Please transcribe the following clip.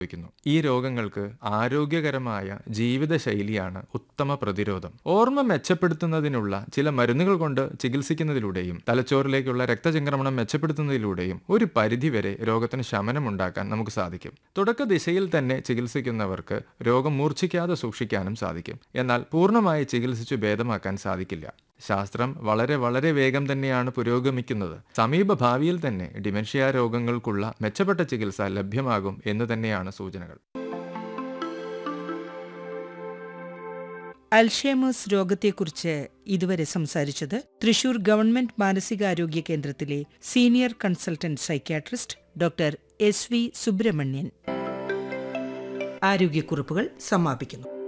സംഭവിക്കുന്നു ഈ രോഗങ്ങൾക്ക് ആരോഗ്യകരമായ ജീവിതശൈലിയാണ് ഉത്തമ പ്രതിരോധം ഓർമ്മ മെച്ചപ്പെടുത്തുന്നതിനുള്ള ചില മരുന്നുകൾ കൊണ്ട് ചികിത്സിക്കുന്നതിലൂടെയും തലച്ചോറിലേക്കുള്ള രക്തചംക്രമണം മെച്ചപ്പെടുത്തുന്നതിലൂടെയും ഒരു പരിധിവരെ രോഗത്തിന് ശമനമുണ്ടാക്കാൻ നമുക്ക് സാധിക്കും തുടക്ക ദിശയിൽ തന്നെ ചികിത്സിക്കുന്നവർക്ക് രോഗം മൂർച്ഛിക്കാതെ സൂക്ഷിക്കാനും സാധിക്കും എന്നാൽ പൂർണ്ണമായി ചികിത്സിച്ചു ഭേദമാക്കാൻ സാധിക്കില്ല ശാസ്ത്രം വളരെ വളരെ വേഗം തന്നെയാണ് പുരോഗമിക്കുന്നത് സമീപ ഭാവിയിൽ തന്നെ ഡിമെൻഷ്യ രോഗങ്ങൾക്കുള്ള മെച്ചപ്പെട്ട ചികിത്സ ലഭ്യമാകും എന്ന് തന്നെയാണ് സൂചനകൾ അൽഷേമേഴ്സ് രോഗത്തെക്കുറിച്ച് ഇതുവരെ സംസാരിച്ചത് തൃശൂർ ഗവൺമെന്റ് മാനസികാരോഗ്യ കേന്ദ്രത്തിലെ senior consultant psychiatrist doctor S V Subramanian ആരോഗ്യക്കുറിപ്പുകൾ സമാപിക്കുന്നു